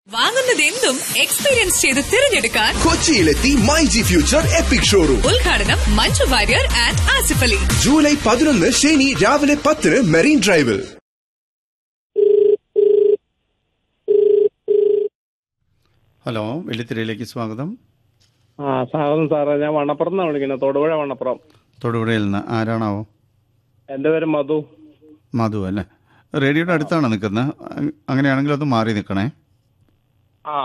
വാങ്ങുന്നതെന്തും experience ചെയ്ത് തിരഞ്ഞെടുക്കാൻ കൊച്ചിയിലെത്തി my G future epic showroom ഉദ്ഘാടനം മഞ്ജു വാര്യർ ആൻഡ് ആസിഫ് അലി ജൂലൈ പതിനൊന്ന് ശനി രാവിലെ പത്തിന് മെറീൻ ഡ്രൈവിൽ ഹലോ വെള്ളിത്തിരയിലേക്ക് സ്വാഗതം ആ സ്വാഗതം സാറേ ഞാൻ വണ്ണപ്പുറം നിന്നാണ് വിളിക്കുന്നത് തൊടുപുഴ വണ്ണപ്പുറം തൊടുപുഴയിൽ നിന്ന് ആരാണാവോ എൻ്റെ പേര് മധു മധു അല്ലേ റേഡിയോയുടെ അടുത്താണ് നിൽക്കുന്നത് അ- അങ്ങനെയാണെങ്കിൽ അത് മാറി നിൽക്കണേ ആ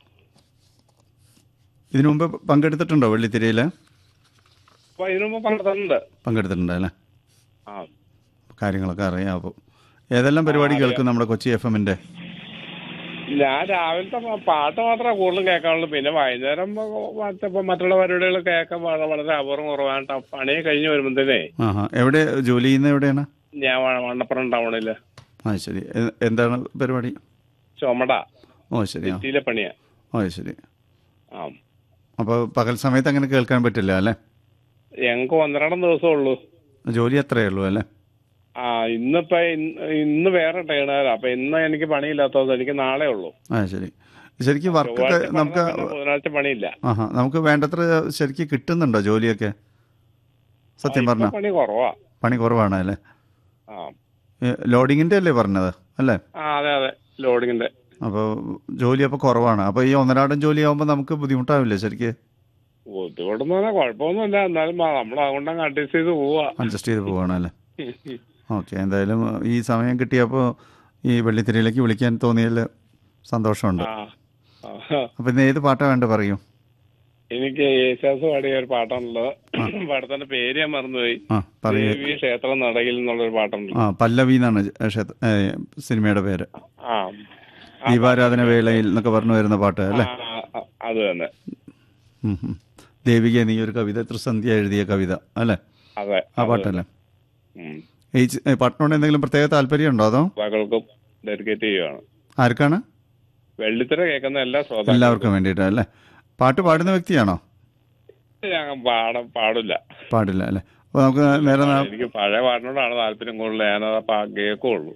ഇതിനു മുമ്പ് പങ്കെടുത്തിട്ടുണ്ടോ വെള്ളിത്തിരയിൽ അപ്പൊ ഇതിനു മുമ്പ് പങ്കെടുത്തിട്ടുണ്ട് പങ്കെടുത്തിട്ടുണ്ട് അല്ലേ ആ കാര്യങ്ങളൊക്കെ അറിയാം അപ്പോൾ ഏതെല്ലാം പരിപാടി കേൾക്കും നമ്മുടെ കൊച്ചി എഫ് എമ്മിൻ്റെ ഞാൻ രാവിലത്തെ പ- പാട്ട് മാത്രമേ കൂടുതലും കേൾക്കാറുള്ളൂ പിന്നെ വൈകുന്നേരം മറ്റേ മറ്റുള്ള പരിപാടികൾ കേൾക്കാൻ വളരെ വളരെ അപൂർവം കുറവാണ് ട്ടോ. പണി കഴിഞ്ഞ് വരുമ്പോഴത്തേനേ ആഹാ എവിടെ ജോലി ചെയ്യുന്നത് എവിടെയാണ് ഞാൻ വ- വണ്ണപ്പുറം ടൗണില് ആ ശരി എ- എന്താണ് പരിപാടി ചുമട ഓ ശരി ആ സിറ്റിയിലെ പണിയാ ഓ ശരി ആ അപ്പോൾ പകൽ സമയത്ത് അങ്ങനെ കേൾക്കാൻ പറ്റില്ല അല്ലേ ഞങ്ങൾക്ക് ഒന്നരണ്ടം ദിവസമേ ഉള്ളൂ ജോലി അത്രയേ ഉള്ളൂ അല്ലേ ആ ഇന്നിപ്പോ ഇന്ന് ഇന്ന് വേറെ ടേണാരാ അപ്പൊ ഇന്ന് എനിക്ക് പണിയില്ലാത്തത് എനിക്ക് നാളെ ഉള്ളൂ ആ ശരി ശരിക്കും വർക്കൊക്കെ ചൊവ്വാഴ്ച നമുക്ക് പണിതാ പിന്നെ ബുധനാഴ്ച പണിയില്ല ആഹാ നമുക്ക് വേണ്ടത്ര ശരിക്കും കിട്ടുന്നുണ്ടോ ജോലിയൊക്കെ സത്യം ഇപ്പൊ പറഞ്ഞ പണി കുറവാ പണി കുറവാണ് അല്ലേ ആ ലോഡിങ്ങിൻ്റെ അല്ലേ പറഞ്ഞത് അല്ലേ ആ അതെ അതെ ലോഡിങ്ങിന്റെ അപ്പോൾ ജോലി അപ്പോൾ കുറവാണ് അപ്പോൾ ഈ ഒന്നരാടം ജോലി ആകുമ്പോൾ നമുക്ക് ബുദ്ധിമുട്ടാവില്ലേ ശരിക്ക് ബുദ്ധിമുട്ടെന്ന് പറഞ്ഞാൽ കുഴപ്പമൊന്നുമില്ല എന്നാലും നമ്മൾ അതുകൊണ്ടങ്ങ് അഡ്ജസ്റ്റ് ചെയ്ത് പോവാ അഡ്ജസ്റ്റ് ചെയ്ത് പോവാണ് അല്ലേ ഓക്കെ എന്തായാലും ഈ സമയം കിട്ടിയപ്പോൾ ഈ വെള്ളിത്തിരയിലേക്ക് വിളിക്കാൻ തോന്നിയതിൽ സന്തോഷമുണ്ട് ആ ആ. അപ്പോൾ ഇന്ന് ഏത് പാട്ടാണ് വേണ്ടത് പറയൂ എനിക്ക് യേശാസ് പാടിയ ഒരു പാട്ടാണുള്ളത് പാടത്തിന്റെ പേര് ഞാൻ മറന്നുപോയി ആ പറയൂ ദേവി ക്ഷേത്ര നടയിൽ എന്നുള്ളൊരു പാട്ടുണ്ട് ആ പല്ലവി എന്നാണ് ക്ഷേത്ര ഏ, സിനിമയുടെ പേര് ആ ദീപാരാധന വേളയിൽ എന്നൊക്കെ പറഞ്ഞു വരുന്ന പാട്ട് അല്ലേ ആ, ആ, അത് തന്നെ ഉം, ഉം. ദേവിക നീ ഒരു കവിത ത്രിസന്ധ്യ എഴുതിയ കവിത അല്ലേ അതെ ആ പാട്ടല്ലേ ഉം. ഈ ച- ഏ, പാട്ടിനോട് എന്തെങ്കിലും പ്രത്യേക താല്പര്യമുണ്ടോ അതോ ശ്രോതാക്കൾക്കും ഡെഡിക്കേറ്റ് ചെയ്യുകയാണ് ആർക്കാണ് വെള്ളിത്തിര കേൾക്കുന്ന എല്ലാ ശ്രോതാക്കളും എല്ലാവർക്കും വേണ്ടിയിട്ട് അല്ലേ പാട്ട് പാടുന്ന വ്യക്തിയാണോ ഞാൻ പാടാൻ പാടില്ല പാടില്ല അല്ലേ അപ്പോൾ നമുക്ക് നേരെ നാ- എനിക്ക് പഴയ പാട്ടിനോടാണ് താല്പര്യം കൂടുതൽ ഞാനത് പാ- കേൾക്കുള്ളൂ